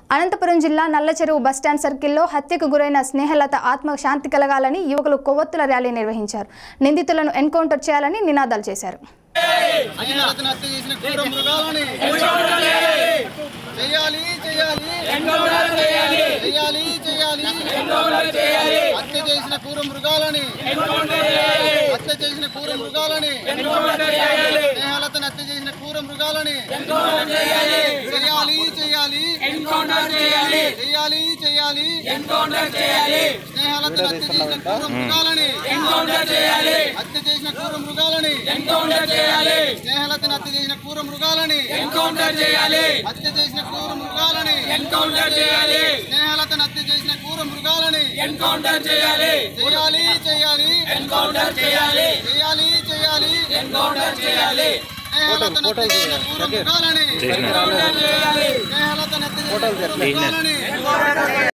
అనంతపురం జిల్లా నల్లచెరువు బస్టాండ్ సర్కిల్లో హత్యకు గురైన స్నేహలత ఆత్మ శాంతి కలగాలని యువకులు కొవ్వొత్తుల ర్యాలీ నిర్వహించారు నిందితులను ఎన్కౌంటర్ చేయాలని నినాదాలు చేశారు అఖిలారతను హత్య చేసిన క్రూర మృగాలని చేయాలి చేయాలి చేయాలి చేయాలి హత్య చేసిన క్రూర మృగాలని హత్య చేసిన క్రూర మృగాలని స్నేహాలతను హత్య చేసిన క్రూర మృగాలని చేయాలి చేయాలి చేయాలి చేయాలి స్నేహాలతను హత్య చేసిన క్రూర మృగాలని హత్య చేసిన క్రూర మృగాలని స్నేహలతను హత్య చేసిన క్రూర మృగాలని ఎన్కౌంటర్ చేయాలి హత్య చేసిన క్రూర మృగాలని ఎన్కౌంటర్ చేయాలి స్నేహలతను హత్య చేసిన క్రూర మృగాలని ఎన్కౌంటర్ చేయాలి చేయాలి చేయాలి ఎన్కౌంటర్ చేయాలి చేయాలి చేయాలి ఎన్కౌంటర్ చేయాలి స్నేహలతను హత్య చేసిన క్రూర మృగాలని ఎన్కౌంటర్ చేయాలి స్నేహలతను హత్య చేసిన క్రూర మృగాలని